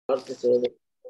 ಪ್ರಾರ್ಥಿಸುವುದು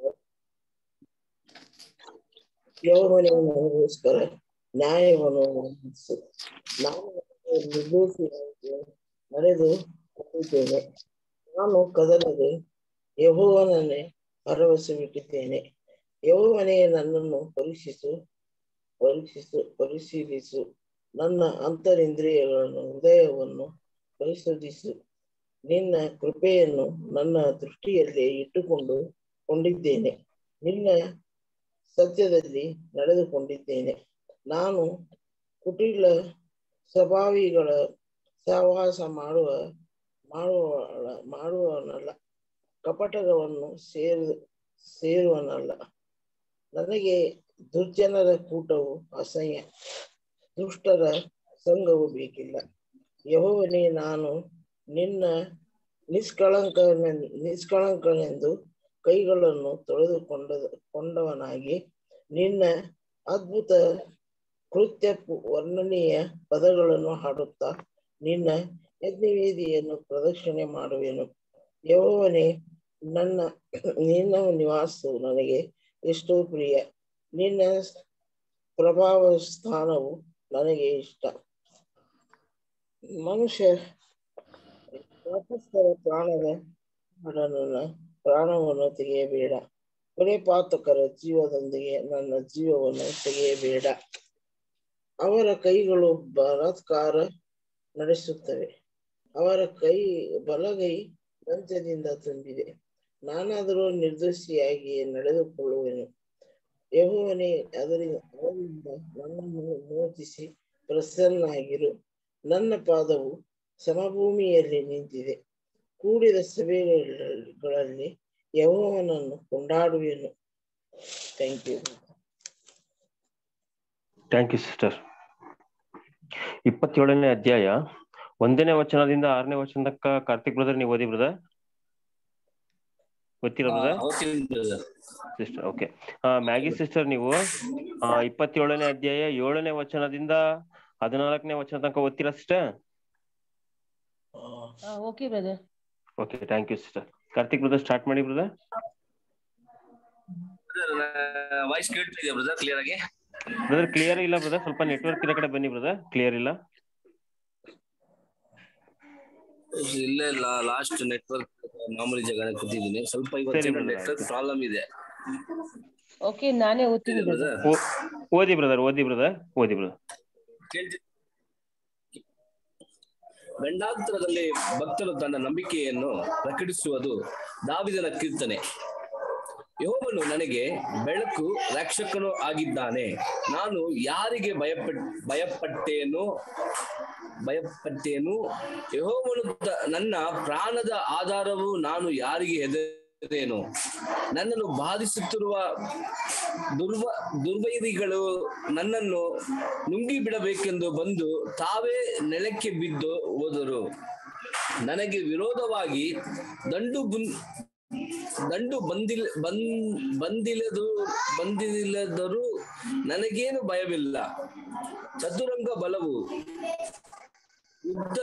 ಯೌವನೇ ನನಗೋಸ್ಕರ ನ್ಯಾಯವನ್ನು ಒದಗಿಸು ನಾನು ನಿರ್ದೋಷಿಯಾಗಿ ನಡೆದು ಕೊಂಡಿದ್ದೇನೆ ನಾನು ಕದಲದೆ ಯಹೋವನನ್ನೇ ಭರವಸೆ ಬಿಟ್ಟಿದ್ದೇನೆ ಯಹೋವನೇ ನನ್ನನ್ನು ಪರೀಕ್ಷಿಸು ಪರೀಕ್ಷಿಸು ಪರಿಶೀಲಿಸು ನನ್ನ ಅಂತರಿಂದ್ರಿಯಗಳನ್ನು ಹೃದಯವನ್ನು ಪರಿಶೋಧಿಸು ನಿನ್ನ ಕೃಪೆಯನ್ನು ನನ್ನ ದೃಷ್ಟಿಯಲ್ಲಿ ಇಟ್ಟುಕೊಂಡು ಕೊಂಡಿದ್ದೇನೆ ನಿನ್ನ ಸತ್ಯದಲ್ಲಿ ನಡೆದುಕೊಂಡಿದ್ದೇನೆ ನಾನು ಕುಟಿಲ ಸ್ವಭಾವಿಗಳ ಸಹವಾಸ ಮಾಡುವ ಮಾಡುವ ಮಾಡುವವನಲ್ಲ ಕಪಟಗಳನ್ನು ಸೇರು ಸೇರುವನಲ್ಲ ನನಗೆ ದುರ್ಜನರ ಕೂಟವು ಅಸಹ್ಯ ದುಷ್ಟರ ಸಂಘವು ಬೇಕಿಲ್ಲ ಯಹೋವನೇ ನಾನು ನಿನ್ನ ನಿಷ್ಕಳಂಕ ನಿಷ್ಕಳಂಕನೆಂದು ಕೈಗಳನ್ನು ತೊಳೆದುಕೊಂಡ ಕೊಂಡವನಾಗಿ ನಿನ್ನ ಅದ್ಭುತ ಕೃತ್ಯ ವರ್ಣನೀಯ ಪದಗಳನ್ನು ಹಾಡುತ್ತಾ ನಿನ್ನ ಯಜ್ಞವೇದಿಯನ್ನು ಪ್ರದಕ್ಷಿಣೆ ಮಾಡುವೆನು ಯಹೋವನೇ ನನ್ನ ನಿನ್ನ ನಿವಾಸವು ನನಗೆ ಎಷ್ಟೋ ಪ್ರಿಯ ನಿನ್ನ ಪ್ರಭಾವ ಸ್ಥಾನವು ನನಗೆ ಇಷ್ಟ ಮನುಷ್ಯ ತಪಸ್ಸರ ಪ್ರಾಣದ ನನ್ನ ಪ್ರಾಣವನ್ನು ತೆಗೆಯಬೇಡ ಕೊಲೆಪಾತಕರ ಜೀವದೊಂದಿಗೆ ನನ್ನ ಜೀವವನ್ನು ತೆಗೆಯಬೇಡ ಅವರ ಕೈಗಳು ಬಲಾತ್ಕಾರ ನಡೆಸುತ್ತವೆ ಅವರ ಕೈ ಬಲಗೈ ಲಂಚದಿಂದ ತುಂಬಿದೆ ನಾನಾದರೂ ನಿರ್ದೋಷಿಯಾಗಿ ನಡೆದುಕೊಳ್ಳುವೆನು ಯಹೋವನೇ ಅದರಿಂದ ಅವರಿಂದ ನನ್ನನ್ನು ಮೋಚಿಸಿ ಪ್ರಸನ್ನಾಗಿರು ನನ್ನ ಪಾದವು ಸಮಭೂಮಿಯಲ್ಲಿ ನಿಂತಿದೆ ಕೂಡಿದ ಸಭೆಗಳಲ್ಲಿ ಯಹೋವನನ್ನು ಕೊಂಡಾಡುವೆನು thank you thank you sister ಇಪ್ಪತ್ತೇಳನೇ ಅಧ್ಯಾಯ ಒಂದನೇ ವಚನದಿಂದ ಆರನೇ ವಚನ ತನಕ ಕಾರ್ತಿಕ್ ಬ್ರದರ್ ನೀವು ಓದಿ ಬ್ರದರ್ ಗೊತ್ತಿಲ್ಲ brother sister okay Maggie sister ನೀವು ಆ ಇಪ್ಪತ್ತೇಳನೇ ಅಧ್ಯಾಯ ಏಳನೇ ವಚನದಿಂದ ಹದಿನಾಲ್ಕನೇ ವಚನ ತನಕ ಓದ್ತೀರಾ sister okay brother okay thank you sister Karthik brother start ಮಾಡಿ ಬ್ರದರ್ ವಾಯ್ಸ್ ಕೇಳ್ತಿದ್ಯಾ ಬ್ರದರ್ ಕ್ಲಿಯರ್ ಆಗಿ ಬ್ರದರ್ ಕ್ಲಿಯರ್ ಇಲ್ಲ ಬ್ರದರ್ ಸ್ವಲ್ಪ ನೆಟ್ವರ್ಕ್ ಇರೋ ಕಡೆ ಬನ್ನಿ ಬ್ರದರ್ ಕ್ಲಿಯರ್ ಇಲ್ಲ ಇಲ್ಲೇ ಲಾಸ್ಟ್ ನೆಟ್ವರ್ಕ್ ಮಾಮೂಲಿ ಜಾಗ ಕೂತಿದ್ದೀನಿ ಸ್ವಲ್ಪ ಸರಿ ಇವತ್ತು brother, ನೆಟ್ವರ್ಕ್ ಆಯ್ತು. ಪ್ರಾಬ್ಲಮ್ ಇದೆ ಓಕೆ ನಾನೇ ಓದ್ತೀನಿ ಬ್ರದರ್ ಬ್ರದರ್ ಓದಿ ಬ್ರದರ್ ಓದಿ ಬ್ರದರ್ ಓದಿ ಬ್ರದರ್ ಕೇಳ್ತಿ ಗಂಡಾಂತರದಲ್ಲಿ ಭಕ್ತನು ತನ್ನ ನಂಬಿಕೆಯನ್ನು ಪ್ರಕಟಿಸುವುದು ದಾವಿದನ ಕೀರ್ತನೆ ಯಹೋವನು ನನಗೆ ಬೆಳಕು ರಕ್ಷಕನು ಆಗಿದ್ದಾನೆ ನಾನು ಯಾರಿಗೆ ಭಯಪಟ್ ಭಯಪಟ್ಟೇನು ಭಯಪಟ್ಟೇನು ಯಹೋವನು ತ- ನನ್ನ ಪ್ರಾಣದ ಆಧಾರವು ನಾನು ಯಾರಿಗೆ ಹೆದರೇನು ನನ್ನನ್ನು ಬಾಧಿಸುತ್ತಿರುವ ದುರ್ವ ದುರ್ವೈರಿಗಳು ನನ್ನನ್ನು ನುಂಗಿ ಬಿಡಬೇಕೆಂದು ಬಂದು ತಾವೇ ನೆಲಕ್ಕೆ ಬಿದ್ದು ಹೋದರು ನನಗೆ ವಿರೋಧವಾಗಿ ದಂಡು ಬುನ್ ದಂಡು ಬಂದಿಲ್ ಬಂದ್ ಬಂದಿಲ್ಲದು ಬಂದಿಲ್ಲದರೂ ನನಗೇನು ಭಯವಿಲ್ಲ ಚತುರಂಗ ಬಲವು ಯುದ್ಧ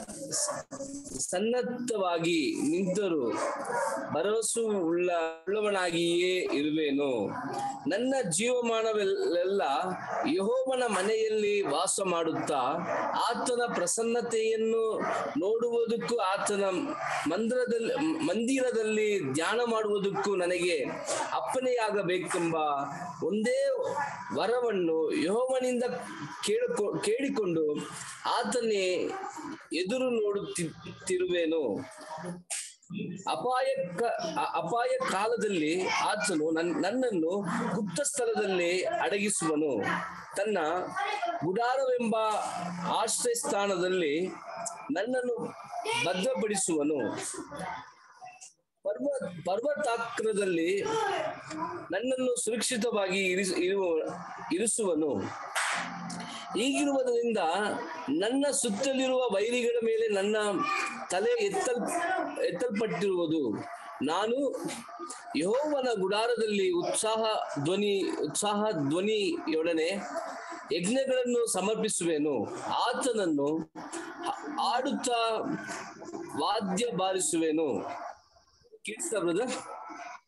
ಸನ್ನದ್ಧವಾಗಿ ನಿಂತರು ಭರವಸು ಉಳ್ಳ ಉಳ್ಳವನಾಗಿಯೇ ಇರುವೆನು ನನ್ನ ಜೀವಮಾನವೆಲ್ಲ ಯಹೋವನ ಮನೆಯಲ್ಲಿ ವಾಸ ಮಾಡುತ್ತಾ ಆತನ ಪ್ರಸನ್ನತೆಯನ್ನು ನೋಡುವುದಕ್ಕೂ ಆತನ ಮಂದಿರದಲ್ಲಿ ಮಂದಿರದಲ್ಲಿ ಧ್ಯಾನ ಮಾಡುವುದಕ್ಕೂ ನನಗೆ ಅಪ್ಪನೆಯಾಗಬೇಕೆಂಬ ಒಂದೇ ವರವನ್ನು ಯಹೋವನಿಂದ ಕೇಳಿಕೊ ಕೇಳಿಕೊಂಡು ಆತನೇ ಎದುರು ನೋಡುತ್ತಿರುವೆನು ಅಪಾಯ ಕ- ಅ- ಅಪಾಯ ಕಾಲದಲ್ಲಿ ಆತನು ನನ್ ನನ್ನನ್ನು ಗುಪ್ತ ಸ್ಥಳದಲ್ಲಿ ಅಡಗಿಸುವನು ತನ್ನ ಗುಡಾರವೆಂಬ ಆಶ್ರಯ ಸ್ಥಾನದಲ್ಲಿ ನನ್ನನ್ನು ಭದ್ರಪಡಿಸುವನು ಪರ್ವ ಪರ್ವತಾಕ್ರದಲ್ಲಿ ನನ್ನನ್ನು ಸುರಕ್ಷಿತವಾಗಿ ಇರಿಸ ಇರುವ ಇರಿಸುವನು ಹೀಗಿರುವುದರಿಂದ ನನ್ನ ಸುತ್ತಲಿರುವ ವೈರಿಗಳ ಮೇಲೆ ನನ್ನ ತಲೆ ಎತ್ತಲ್ ಎತ್ತಲ್ಪಟ್ಟಿರುವುದು ನಾನು ಯಹೋವನ ಗುಡಾರದಲ್ಲಿ ಉತ್ಸಾಹ ಧ್ವನಿ ಉತ್ಸಾಹ ಧ್ವನಿಯೊಡನೆ ಯಜ್ಞಗಳನ್ನು ಸಮರ್ಪಿಸುವೆನು ಆತನನ್ನು ಹ- ಹಾಡುತ್ತಾ ವಾದ್ಯ ಬಾರಿಸುವೆನು ಕೀರ್ತಿಸ brother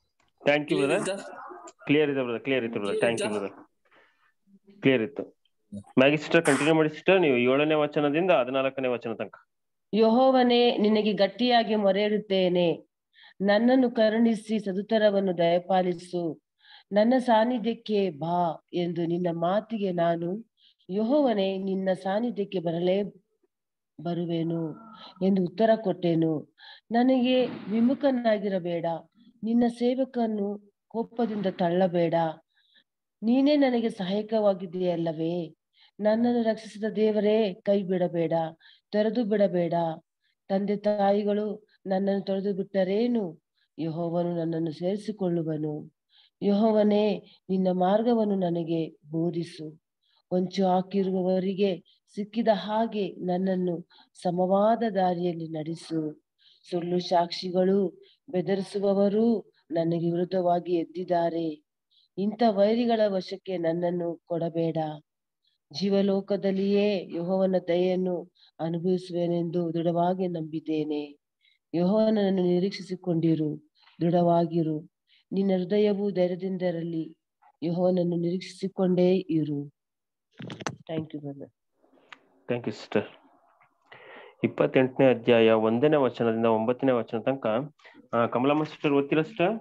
thank you Clear brother ಇತ್ತಾ? ಕ್ಲಿಯರ್ ಇದೆ ಬ್ರದರ್ ಕ್ಲಿಯರ್ ಇತ್ತು ಬ್ರದರ್ Clear ಥ್ಯಾಂಕ್ ಯು ಇತ್ತಾ? ಬ್ರದರ್ ಕ್ಲಿಯರ್ ಇತ್ತು ಮ್ಯಾಗಿ ಸಿಸ್ಟರ್ ಕಂಟಿನ್ಯೂ ಮಾಡಿ ಸಿಸ್ಟರ್ ನೀವು ಏಳನೇ ವಚನದಿಂದ ಹದಿನಾಲ್ಕನೇ ವಚನ ತನಕ ಯಹೋವನೇ ನಿನಗೆ ಗಟ್ಟಿಯಾಗಿ ಮೊರೆಯಿಡುತ್ತೇನೆ ನನ್ನನ್ನು ಕರುಣಿಸಿ ಸದುತ್ತರವನ್ನು ದಯಪಾಲಿಸು ನನ್ನ ಸಾನ್ನಿಧ್ಯಕ್ಕೆ ಬಾ ಎಂದು ನಿನ್ನ ಮಾತಿಗೆ ನಾನು ಯಹೋವನೇ ನಿನ್ನ ಸಾನ್ನಿಧ್ಯಕ್ಕೆ ಬರಲೇ ಬರುವೆನು ಎಂದು ಉತ್ತರ ಕೊಟ್ಟೆನು ನನಗೆ ವಿಮುಖನಾಗಿರಬೇಡ ನಿನ್ನ ಸೇವಕನ್ನು ಕೋಪದಿಂದ ತಳ್ಳಬೇಡ ನೀನೇ ನನಗೆ ಸಹಾಯಕವಾಗಿದೆಯಲ್ಲವೇ ನನ್ನನ್ನು ರಕ್ಷಿಸಿದ ದೇವರೇ ಕೈ ಬಿಡಬೇಡ ತೊರೆದು ಬಿಡಬೇಡ ತಂದೆ ತಾಯಿಗಳು ನನ್ನನ್ನು ತೊರೆದು ಬಿಟ್ಟರೇನು ಯಹೋವನು ನನ್ನನ್ನು ಸೇರಿಸಿಕೊಳ್ಳುವನು ಯಹೋವನೇ ನಿನ್ನ ಮಾರ್ಗವನ್ನು ನನಗೆ ಬೋಧಿಸು ಹೊಂಚು ಹಾಕಿರುವವರಿಗೆ ಸಿಕ್ಕಿದ ಹಾಗೆ ನನ್ನನ್ನು ಸಮವಾದ ದಾರಿಯಲ್ಲಿ ನಡೆಸು ಸುಳ್ಳು ಸಾಕ್ಷಿಗಳು ಬೆದರಿಸುವವರು ನನಗೆ ವಿರುದ್ಧವಾಗಿ ಎದ್ದಿದ್ದಾರೆ ಇಂಥ ವೈರಿಗಳ ವಶಕ್ಕೆ ನನ್ನನ್ನು ಕೊಡಬೇಡ ಜೀವಲೋಕದಲ್ಲಿಯೇ ಯಹೋವನ ದಯೆಯನ್ನು ಅನುಭವಿಸುವೆನೆಂದು ದೃಢವಾಗಿ ನಂಬಿದ್ದೇನೆ ಯಹೋವನನ್ನು ನಿರೀಕ್ಷಿಸಿಕೊಂಡಿರು ದೃಢವಾಗಿರು ನಿನ್ನ ಹೃದಯವು ಧೈರ್ಯದಿಂದಿರಲಿ ಯಹೋವನನ್ನು ನಿರೀಕ್ಷಿಸಿಕೊಂಡೇ ಇರು thank you brother thank you sister ಇಪ್ಪತ್ತೆಂಟನೇ ಅಧ್ಯಾಯ ಒಂದನೇ ವಚನದಿಂದ ಒಂಬತ್ತನೇ ವಚನ ತನಕ ಆ, ಕಮಲಮ್ಮ ಸಿಸ್ಟರ್ ಓದ್ತೀರಾ ಸಿಸ್ಟರ್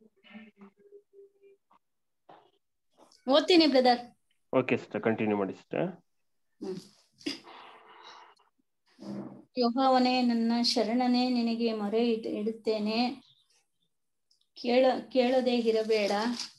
ಓದ್ತೀನಿ ಬ್ರದರ್ ಓಕೆ ಸಿಸ್ಟರ್ ಕಂಟಿನ್ಯೂ ಮಾಡಿ ಸಿಸ್ಟರ್ ಯೆಹೋವನೇ ನನ್ನ ಶರಣನೇ ನಿನಗೆ ಮೊರೆ ಇಡ್- ಇಡುತ್ತೇನೆ ಕೇಳ ಕೇಳದೆ ಇರಬೇಡ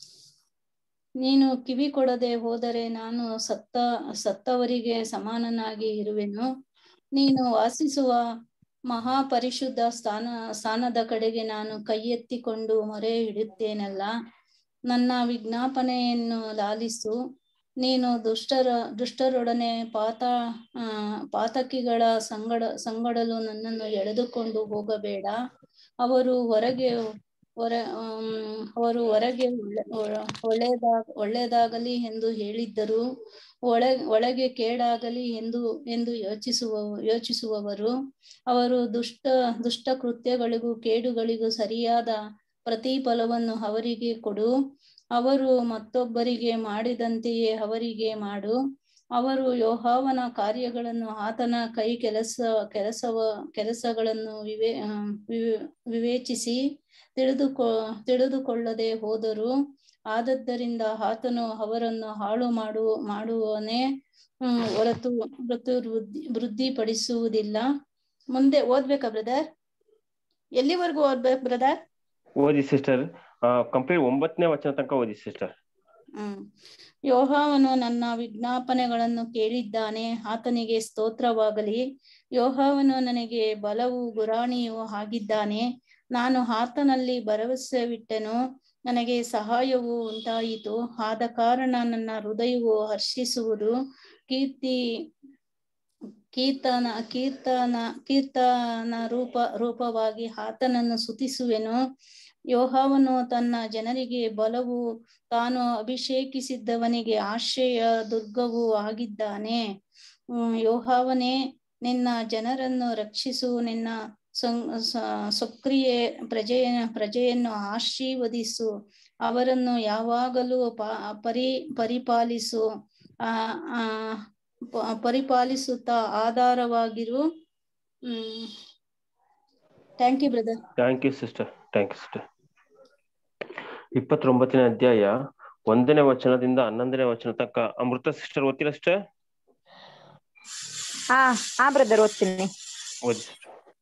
ನೀನು ಕಿವಿ ಕೊಡದೆ ಹೋದರೆ ನಾನು ಸತ್ತ ಸತ್ತವರಿಗೆ ಸಮಾನನಾಗಿ ಇರುವೆನು ನೀನು ವಾಸಿಸುವ ಮಹಾಪರಿಶುದ್ಧ ಸ್ಥಾನ ಸ್ಥಾನದ ಕಡೆಗೆ ನಾನು ಕೈ ಎತ್ತಿಕೊಂಡು ಮೊರೆ ಇಡುತ್ತೇನಲ್ಲ ನನ್ನ ವಿಜ್ಞಾಪನೆಯನ್ನು ಲಾಲಿಸು ನೀನು ದುಷ್ಟರ ದುಷ್ಟರೊಡನೆ ಪಾತ ಆ, ಪಾತಕಿಗಳ ಸಂಗಡ ಸಂಗಡಲು ನನ್ನನ್ನು ಎಳೆದುಕೊಂಡು ಹೋಗಬೇಡ ಅವರು ಹೊರಗೆ ಹೊರ ಆಮ್, ಅವರು ಹೊರಗೆ ಒಳ್ಳೆ- ಒಳ- ಒಳ್ಳೆಯದಾಗ ಒಳ್ಳೆಯದಾಗಲಿ ಎಂದು ಹೇಳಿದ್ದರು ಒಳ ಒಳಗೆ ಕೇಡಾಗಲಿ ಎಂದು ಎಂದು ಯೋಚಿಸುವ ಯೋಚಿಸುವವರು ಅವರು ದುಷ್ಟ ದುಷ್ಟ ಕೃತ್ಯಗಳಿಗೂ ಕೇಡುಗಳಿಗೂ ಸರಿಯಾದ ಪ್ರತಿಫಲವನ್ನು ಅವರಿಗೆ ಕೊಡು ಅವರು ಮತ್ತೊಬ್ಬರಿಗೆ ಮಾಡಿದಂತೆಯೇ ಅವರಿಗೆ ಮಾಡು ಅವರು ಯೋಹಾವನ ಕಾರ್ಯಗಳನ್ನು ಆತನ ಕೈ ಕೆಲಸ ಕೆಲಸವ ಕೆಲಸಗಳನ್ನು ವಿವೇ ಆ, ವಿವೆ- ವಿವೇಚಿಸಿ ತಿಳಿದುಕೊ ತಿಳಿದುಕೊಳ್ಳದೆ ಹೋದರು ಆದದ್ದರಿಂದ ಆತನು ಅವರನ್ನು ಹಾಳು ಮಾಡು ಮಾಡುವನೇ ಹ್ಮ್ ಹೊರತು ಹೊರತು ವೃದ್ಧಿ ವೃದ್ಧಿಪಡಿಸುವುದಿಲ್ಲ ಮುಂದೆ ಓದ್ಬೇಕಾ ಬ್ರದರ್ ಎಲ್ಲಿವರೆಗೂ ಓದ್ಬೇಕು ಬ್ರದರ್ ಓದಿ ಸಿಸ್ಟರ್ ಕಂಪ್ಲೀಟ್ ಒಂಬತ್ತನೇ ವಚನ ತನಕ ಓದಿ ಸಿಸ್ಟರ್ ಹ್ಮ್ ಯೋಹಾವನು ನನ್ನ ವಿಜ್ಞಾಪನೆಗಳನ್ನು ಕೇಳಿದ್ದಾನೆ ಆತನಿಗೆ ಸ್ತೋತ್ರವಾಗಲಿ ಯೋಹಾವನು ನನಗೆ ಬಲವು ಗುರಾಣಿಯೂ ಆಗಿದ್ದಾನೆ ನಾನು ಆತನಲ್ಲಿ ಭರವಸೆವಿಟ್ಟೆನು ನನಗೆ ಸಹಾಯವು ಉಂಟಾಯಿತು ಆದ ಕಾರಣ ನನ್ನ ಹೃದಯವು ಹರ್ಷಿಸುವುದು ಕೀರ್ತಿ ಕೀರ್ತನ ಕೀರ್ತನ ಕೀರ್ತನ ರೂಪ ರೂಪವಾಗಿ ಆತನನ್ನು ಸುತಿಸುವೆನು ಯೋಹಾವನು ತನ್ನ ಜನರಿಗೆ ಬಲವು ತಾನು ಅಭಿಷೇಕಿಸಿದ್ದವನಿಗೆ ಆಶ್ರಯ ದುರ್ಗವೂ ಆಗಿದ್ದಾನೆ ಹ್ಮ್ ಯೋಹಾವನೇ ನಿನ್ನ ಜನರನ್ನು ರಕ್ಷಿಸು ನಿನ್ನ ಸಂ- ಸ- ಸಕ್ರಿಯೆ ಪ್ರಜೆಯ ಪ್ರಜೆಯನ್ನು ಆಶೀರ್ವದಿಸು ಅವರನ್ನು ಯಾವಾಗಲೂ ಪ ಪರಿ ಪರಿಪಾಲಿಸು ಆ ಆ ಪ- ಪರಿಪಾಲಿಸುತ್ತಾ ಆಧಾರವಾಗಿರು ಹ್ಮ್ thank you brother thank you sister thank you sister ಇಪ್ಪತ್ತೊಂಬತ್ತನೇ ಅಧ್ಯಾಯ ಒಂದನೇ ವಚನದಿಂದ ಹನ್ನೊಂದನೇ ವಚನ ತನಕ ಅಮೃತ ಸಿಸ್ಟರ್ ಓದ್ತೀರಾ ಸಿಸ್ಟರ್ ಹಾ ಹಾ ಬ್ರದರ್ ಓದ್ತೀನಿ ಓದಿ ಸಿಸ್ಟರ್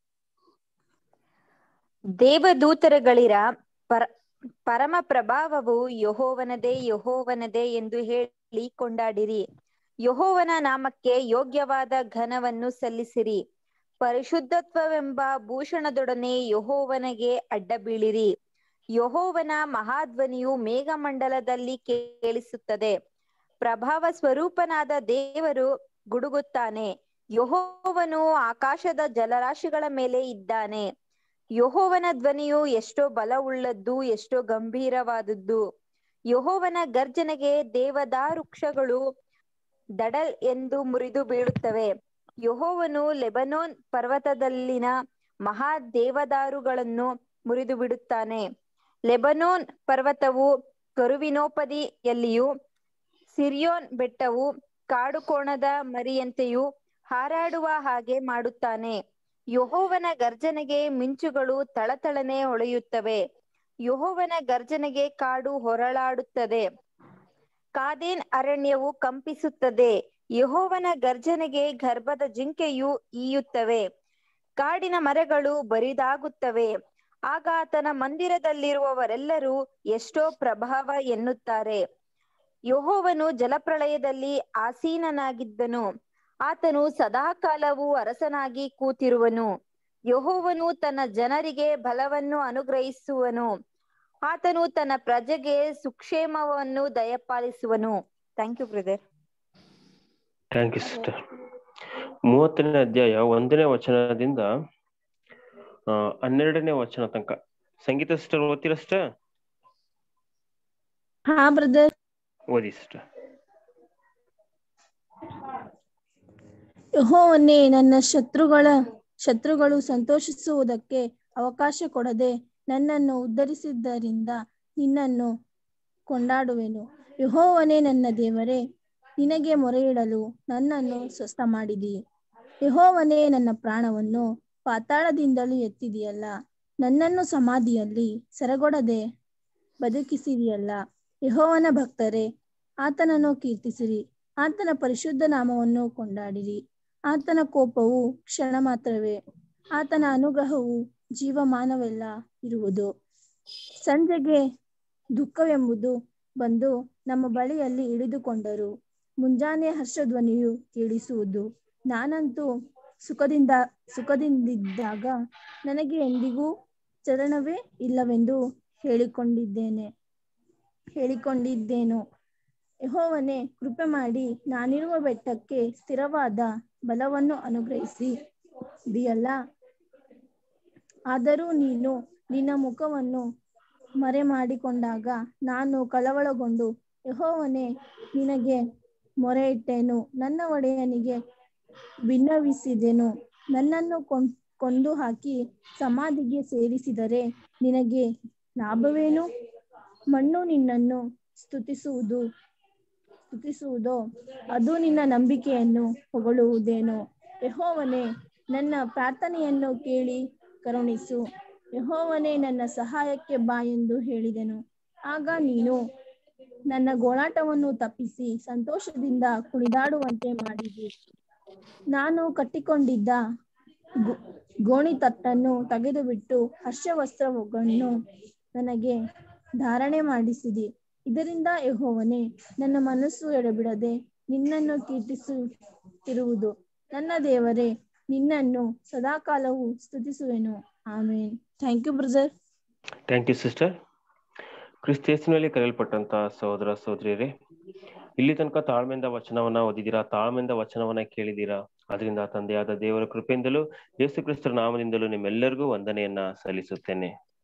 ದೇವದೂತರುಗಳಿರ ಪರ ಪರಮ ಪ್ರಭಾವವು ಯಹೋವನದೇ ಯಹೋವನದೇ ಎಂದು ಹೇಳಿ ಕೊಂಡಾಡಿರಿ ಯಹೋವನ ನಾಮಕ್ಕೆ ಯೋಗ್ಯವಾದ ಘನವನ್ನು ಸಲ್ಲಿಸಿರಿ ಪರಿಶುದ್ಧತ್ವವೆಂಬ ಭೂಷಣದೊಡನೆ ಯಹೋವನಿಗೆ ಅಡ್ಡ ಬೀಳಿರಿ ಯಹೋವನ ಮಹಾಧ್ವನಿಯು ಮೇಘಮಂಡಲದಲ್ಲಿ ಕೇಳಿಸುತ್ತದೆ ಪ್ರಭಾವ ಸ್ವರೂಪನಾದ ದೇವರು ಗುಡುಗುತ್ತಾನೆ ಯಹೋವನು ಆಕಾಶದ ಜಲರಾಶಿಗಳ ಮೇಲೆ ಇದ್ದಾನೆ ಯಹೋವನ ಧ್ವನಿಯು ಎಷ್ಟೋ ಬಲವುಳ್ಳದ್ದು ಎಷ್ಟೋ ಗಂಭೀರವಾದದ್ದು ಯಹೋವನ ಗರ್ಜನೆಗೆ ದೇವದಾರುಕ್ಷಗಳು ದಡಲ್ ಎಂದು ಮುರಿದು ಬೀಳುತ್ತವೆ ಯಹೋವನು ಲೆಬನೋನ್ ಪರ್ವತದಲ್ಲಿನ ಮಹಾ ದೇವದಾರುಗಳನ್ನು ಮುರಿದು ಬಿಡುತ್ತಾನೆ ಲೆಬನೋನ್ ಪರ್ವತವು ಕರುವಿನೋಪದಿಯಲ್ಲಿಯೂ ಸಿರಿಯೋನ್ ಬೆಟ್ಟವು ಕಾಡುಕೋಣದ ಮರಿಯಂತೆಯೂ ಹಾರಾಡುವ ಹಾಗೆ ಮಾಡುತ್ತಾನೆ ಯೆಹೋವನ ಗರ್ಜನೆಗೆ ಮಿಂಚುಗಳು ತಳತಳನೆ ಹೊಳೆಯುತ್ತವೆ ಯೆಹೋವನ ಗರ್ಜನೆಗೆ ಕಾಡು ಹೊರಳಾಡುತ್ತದೆ ಕಾದೇನ್ ಅರಣ್ಯವು ಕಂಪಿಸುತ್ತದೆ ಯೆಹೋವನ ಗರ್ಜನೆಗೆ ಗರ್ಭದ ಜಿಂಕೆಯು ಈಯುತ್ತವೆ ಕಾಡಿನ ಮರಗಳು ಬರಿದಾಗುತ್ತವೆ ಆಗ ಆತನ ಮಂದಿರದಲ್ಲಿರುವವರೆಲ್ಲರೂ ಎಷ್ಟೋ ಪ್ರಭಾವ ಎನ್ನುತ್ತಾರೆ ಯೆಹೋವನು ಜಲಪ್ರಳಯದಲ್ಲಿ ಆಸೀನನಾಗಿದ್ದನು ಆತನು ಸದಾಕಾಲವು ಅರಸನಾಗಿ ಕೂತಿರುವನು ಯೆಹೋವನು ತನ್ನ ಜನರಿಗೆ ಬಲವನ್ನು ಅನುಗ್ರಹಿಸುವನು ಆತನು ತನ್ನ ಪ್ರಜೆಗೆ ಸುಕ್ಷೇಮವನ್ನು ದಯಪಾಲಿಸುವನು thank you brother thank you sister ಮೂವತ್ತನೇ ಅಧ್ಯಾಯ ಒಂದನೇ ವಚನದಿಂದ ಆ, ಹನ್ನೆರಡನೇ ವಚನ ತನಕ ಸಂಗೀತ ಸಿಸ್ಟರ್ ಓದ್ತೀರಾ ಸಿಸ್ಟರ್ ಹಾ ಬ್ರದರ್ ಓದಿ ಸಿಸ್ಟರ್ ಯೆಹೋವನ್ನೇ ನನ್ನ ಶತ್ರುಗಳ ಶತ್ರುಗಳು ಸಂತೋಷಿಸುವುದಕ್ಕೆ ಅವಕಾಶ ಕೊಡದೆ ನನ್ನನ್ನು ಉದ್ಧರಿಸಿದ್ದರಿಂದ ನಿನ್ನನ್ನು ಕೊಂಡಾಡುವೆನು ಯೆಹೋವನೇ ನನ್ನ ದೇವರೇ ನಿನಗೆ ಮೊರೆಯಿಡಲು ನನ್ನನ್ನು ಸ್ವಸ್ಥ ಮಾಡಿದಿ ಯೆಹೋವನೇ ನನ್ನ ಪ್ರಾಣವನ್ನು ಪಾತಾಳದಿಂದಲೂ ಎತ್ತಿದೆಯಲ್ಲ ನನ್ನನ್ನು ಸಮಾಧಿಯಲ್ಲಿ ಸೆರಗೊಡದೆ ಬದುಕಿಸಿದೆಯಲ್ಲ ಯೆಹೋವನ ಭಕ್ತರೇ ಆತನನ್ನು ಕೀರ್ತಿಸಿರಿ ಆತನ ಪರಿಶುದ್ಧ ನಾಮವನ್ನು ಕೊಂಡಾಡಿರಿ ಆತನ ಕೋಪವು ಕ್ಷಣ ಮಾತ್ರವೇ ಆತನ ಅನುಗ್ರಹವು ಜೀವಮಾನವೆಲ್ಲ ಇರುವುದು ಸಂಜೆಗೆ ದುಃಖವೆಂಬುದು ಬಂದು ನಮ್ಮ ಬಳಿಯಲ್ಲಿ ಇಳಿದುಕೊಂಡರು ಮುಂಜಾನೆ ಹರ್ಷಧ್ವನಿಯು ಕೇಳಿಸುವುದು ನಾನಂತೂ ಸುಖದಿಂದ ಸುಖದಿಂದಿದ್ದಾಗ ನನಗೆ ಎಂದಿಗೂ ಚರಣವೇ ಇಲ್ಲವೆಂದು ಹೇಳಿಕೊಂಡಿದ್ದೇನೆ ಹೇಳಿಕೊಂಡಿದ್ದೇನು ಯೆಹೋವನೇ ಕೃಪೆ ಮಾಡಿ ನಾನಿರುವ ಬೆಟ್ಟಕ್ಕೆ ಸ್ಥಿರವಾದ ಬಲವನ್ನು ಅನುಗ್ರಹಿಸಿ ಇದೆಯಲ್ಲ ಆದರೂ ನೀನು ನಿನ್ನ ಮುಖವನ್ನು ಮರೆ ಮಾಡಿಕೊಂಡಾಗ ನಾನು ಕಳವಳಗೊಂಡು ಯೆಹೋವನೇ ನಿನಗೆ ಮೊರೆ ಇಟ್ಟೆನು ನನ್ನ ಒಡೆಯನಿಗೆ ಭಿನ್ನವಿಸಿದೆನು ನನ್ನನ್ನು ಕೊಂಡ್ ಕೊಂದು ಹಾಕಿ ಸಮಾಧಿಗೆ ಸೇರಿಸಿದರೆ ನಿನಗೆ ಲಾಭವೇನು ಮಣ್ಣು ನಿನ್ನನ್ನು ಸ್ತುತಿಸುವುದು ಸ್ತುತಿಸುವುದೋ ಅದು ನಿನ್ನ ನಂಬಿಕೆಯನ್ನು ಹೊಗಳುವುದೇನೋ ಯೆಹೋವನೇ ನನ್ನ ಪ್ರಾರ್ಥನೆಯನ್ನು ಕೇಳಿ ಕರುಣಿಸು ಯೆಹೋವನೇ ನನ್ನ ಸಹಾಯಕ್ಕೆ ಬಾ ಎಂದು ಹೇಳಿದೆನು ಆಗ ನೀನು ನನ್ನ ಗೋಳಾಟವನ್ನು ತಪ್ಪಿಸಿ ಸಂತೋಷದಿಂದ ಕುಣಿದಾಡುವಂತೆ ಮಾಡಿದಿ ನಾನು ಕಟ್ಟಿಕೊಂಡಿದ್ದ ಗೋ- ಗೋಣಿ ತಟ್ಟನ್ನು ತೆಗೆದುಬಿಟ್ಟು ಹರ್ಷವಸ್ತ್ರವನ್ನು ನನಗೆ ಧಾರಣೆ ಮಾಡಿಸಿದಿ ಇದರಿಂದ ಯೆಹೋವನೇ ನನ್ನ ಮನಸ್ಸು ಎಡಬಿಡದೆ ನಿನ್ನನ್ನು ಕೀರ್ತಿಸುತ್ತಿರುವುದು ನನ್ನ ದೇವರೇ ನಿನ್ನನ್ನು ಸದಾಕಾಲವು ಸ್ತುತಿಸುವೆನು ಆಮೇನ್ thank you brother thank you sister ಕ್ರಿಸ್ತೇಸಿನಲ್ಲಿ ಕರೆಯಲ್ಪಟ್ಟಂತ ಸಹೋದರ ಸಹೋದರಿಯರೇ ಇಲ್ಲಿ ತನಕ ತಾಳ್ಮೆಯಿಂದ ವಚನವನ್ನ ಓದಿದ್ದೀರಾ ತಾಳ್ಮೆಯಿಂದ ವಚನವನ್ನ ಕೇಳಿದ್ದೀರಾ ಅದರಿಂದ ತಂದೆಯಾದ ದೇವರ ಕೃಪೆಯಿಂದಲೂ ಯೇಸು ಕ್ರಿಸ್ತರ ನಾಮದಿಂದಲೂ ನಿಮ್ಮೆಲ್ಲರಿಗೂ ವಂದನೆಯನ್ನ ಸಲ್ಲಿಸುತ್ತೇನೆ